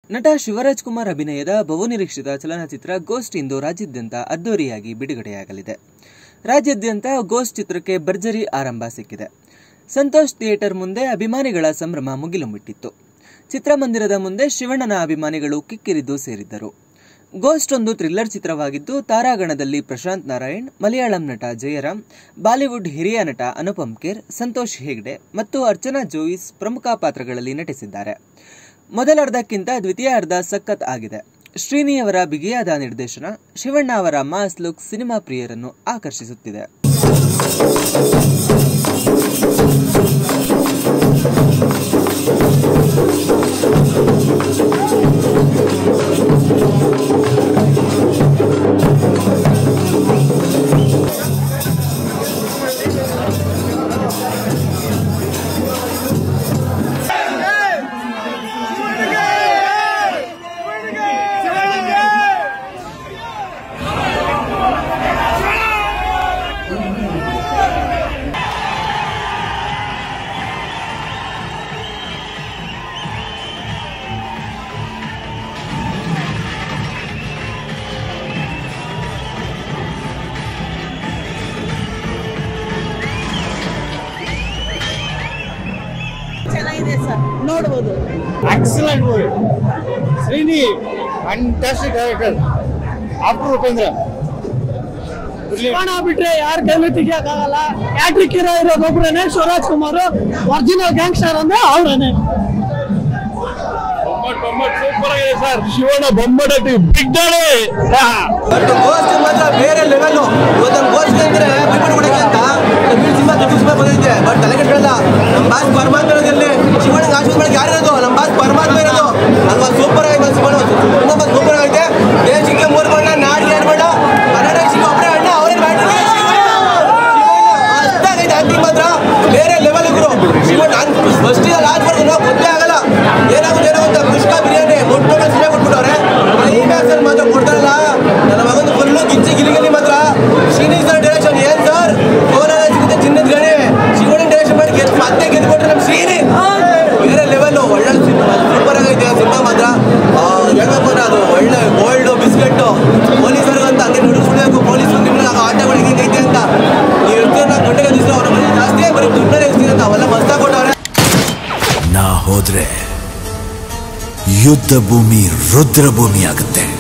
ನಟ ಶಿವರಾಜ್ ಕುಮಾರ್ ಅಭಿನಯದ ಬಹುನಿರೀಕ್ಷಿತ ಚಲನಚಿತ್ರ ಗೋಸ್ಟ್ ಇಂದು ರಾಜ್ಯಾದ್ಯಂತ ಅದ್ದೂರಿಯಾಗಿ ಬಿಡುಗಡೆಯಾಗಲಿದೆ ರಾಜ್ಯಾದ್ಯಂತ ಗೋಸ್ಟ್ ಚಿತ್ರಕ್ಕೆ ಭರ್ಜರಿ ಆರಂಭ ಸಿಕ್ಕಿದೆ ಸಂತೋಷ್ ಥಿಯೇಟರ್ ಮುಂದೆ ಅಭಿಮಾನಿಗಳ ಸಂಭ್ರಮ ಮುಗಿಲು ಮುಟ್ಟಿತ್ತು ಚಿತ್ರಮಂದಿರದ ಮುಂದೆ ಶಿವಣ್ಣನ ಅಭಿಮಾನಿಗಳು ಕಿಕ್ಕಿರಿದು ಸೇರಿದ್ದರು ಗೋಸ್ಟ್ ಒಂದು ಥ್ರಿಲ್ಲರ್ ಚಿತ್ರವಾಗಿದ್ದು ತಾರಾಗಣದಲ್ಲಿ ಪ್ರಶಾಂತ್ ನಾರಾಯಣ್ ಮಲಯಾಳಂ ನಟ ಜಯರಾಮ್ ಬಾಲಿವುಡ್ ಹಿರಿಯ ನಟ ಅನುಪಮ್ ಖೇರ್ ಸಂತೋಷ್ ಹೆಗ್ಡೆ ಮತ್ತು ಅರ್ಚನಾ ಜೋಯಿಸ್ ಪ್ರಮುಖ ಪಾತ್ರಗಳಲ್ಲಿ ನಟಿಸಿದ್ದಾರೆ ಮೊದಲ ಅರ್ಧಕ್ಕಿಂತ ದ್ವಿತೀಯ ಅರ್ಧ ಸಖತ್ ಆಗಿದೆ ಶ್ರೀನಿಯವರ ಬಿಗಿಯಾದ ನಿರ್ದೇಶನ ಶಿವಣ್ಣ ಅವರ ಮಾಸ್ ಲುಕ್ ಸಿನಿಮಾ ಪ್ರಿಯರನ್ನು ಆಕರ್ಷಿಸುತ್ತಿದೆ ಚೆನ್ನಾಗಿದೆ ಸರ್ ನೋಡ್ಬೋದು excellent movie Srini fantastic director after Upendra Shivanna ಬಿಟ್ರೆ ಯಾರ ಕೈಲೂ ತೆಗಿಯಕ್ಕಾಗಲ್ಲ ಹ್ಯಾಟ್ರಿಕ್ ಹೀರೋ ಇರೋದೊಬ್ರೇನೆ ಶಿವರಾಜ್ ಕುಮಾರ್ ಒರಿಜಿನಲ್ ಗ್ಯಾಂಗ್ಸ್ಟರ್ ಅಂದ್ರೆ ಅವ್ರೇನೆ ಸೂಪರ್ ಆಗಿದೆ ಸರ್ ಶಿವಣ್ಣ ಬೊಮ್ಮಟ ಬಿಗ್ ಡಾಡಿ ಬಟ್ ಗೋಸ್ಟ್ ಮಾತ್ರ ಬೇರೆ ಲೆವೆಲ್ ಇವತ್ತೊಂದು ಗೋಸ್ಟ್ ಅಂದ್ರೆ ಬಿಟ್ಬಿಟ್ಟು ಕೊಡಕ್ಕೆ ಅಂತ ತಮಿಳ್ ಸಿನಿಮಾ ತೆಲುಗು ಸಿನಿಮಾ ಬಂದಿದೆ ಬಟ್ ತಲೆ ಕೆಟ್ಟಲ್ಲ ನಮ್ಮ ಬಾಸ್ ಪರಮಾತ್ಮ ಇರೋದಿಲ್ಲಿ ಶಿವಣ್ಣ ಆಶೀರ್ವಾದ ಮಾಡಕ್ಕೆ ಯಾರು ಇರೋದು ನಮ್ಮ ಬಾಸ್ ಪರಮಾತ್ಮ ಇರೋದು ಅಲ್ವಾ ಸೂಪರ್ ಆಗಿ ಬಂದು ಶಿವಣ್ಣ ತುಂಬಾ ಸೂಪರ್ ಆಗೈತೆ ದೇಶಕ್ಕೆ ಮೂರು ಬಣ್ಣ ನಾಡಿಗೆ ಎರಡು ಬಣ್ಣ ಕನ್ನಡ ಸಿಗ ಒಬ್ಬರೇ ಅಣ್ಣ ಅವರೇ ಮಾಡ್ತಾರೆ ಅಷ್ಟಾಗೈತೆ ಆಕ್ಟಿಂಗ್ ಮಾತ್ರ ಬೇರೆ ಲೆವೆಲ್ ಗುರು ಶಿವಣ್ಣ ನಾನು ಫಸ್ಟ್ ಲಾಸ್ಟ್ ವರ್ಗು ಗೊತ್ತೇ ಆಗಲ್ಲ ಏನಾಗುತ್ತೆ ಏನಾಗುತ್ತೆ ಕುಷ್ಕ ಬಿರಿಯಾನಿ ಮುಟ್ಟು ಸಿನಿಮಾ ಕೊಟ್ಬಿಟ್ಟವ್ರೆ ಕ್ಲೈಮ್ಯಾಕ್ಸ್ ಅಲ್ಲಿ ಮಾತ್ರ ಕೊಡ್ತಾರಲ್ಲ ನನ್ನ ಮಗನ ಫುಲ್ಲು ಗಿಚ್ಚಿ ಗಿಲಿಗಿಲಿ ಮಾತ್ರ ಶ್ರೀನಿಧಿ ಸರ್ ಡೈರೆಕ್ಷನ್ ಏನ್ ಸರ್ ಕೋಲಾರ ಸಿಗುತ್ತೆ ಚಿನ್ನದ ಗಣಿ ಶಿವಣ್ಣ ಡೈರೆಕ್ಷನ್ ಮಾಡಿ ಗೆದ್ದು ಮತ್ತೆ ಗೆದ್ಬಿಟ್ರೆ ನಮ್ಮ ಶ್ರೀನಿ ಬೇರೆ ಲೆವೆಲ್ ಒಳ್ಳೆ ಸಿನಿಮಾ ಸೂಪರ್ ಆಗೈತೆ ಸಿನಿಮಾ ಮಾತ್ರ ಆ, ಹೇಳ್ಬೇಕು ಅಂದ್ರೆ ಅದು ಒಳ್ಳೆ ಗೋಲ್ಡ್ ಬಿಸ್ಕೆಟ್ ಪೊಲೀಸರಿಗಂತ ಹಂಗೆ ನುಡಿಸ್ಬಿಡ್ಬೇಕು ಪೊಲೀಸ್ ನಿಮ್ಗೆ ಆಟಗಳು ಹೆಂಗೈತೆ ಅಂತ ನೀವು ಇರ್ತೀರ ನಾವು ಗಂಟೆಗೆ ದಿವಸ ಅವ್ರ ಮನೆ ಜಾಸ್ತಿ ಬರೀ ದುಡ್ಡಲ್ಲಿ ಇರ್ತೀರ ಅಂತ ಅವೆಲ್ಲ ಮಸ್ತಾಗಿ ಕೊಟ್ಟವ್ರೆ ನಾ ಹೋದ್ರೆ ಯುದ್ಧ ಭೂಮಿ ರುದ್ರ ಭೂಮಿ ಆಗುತ್ತೆ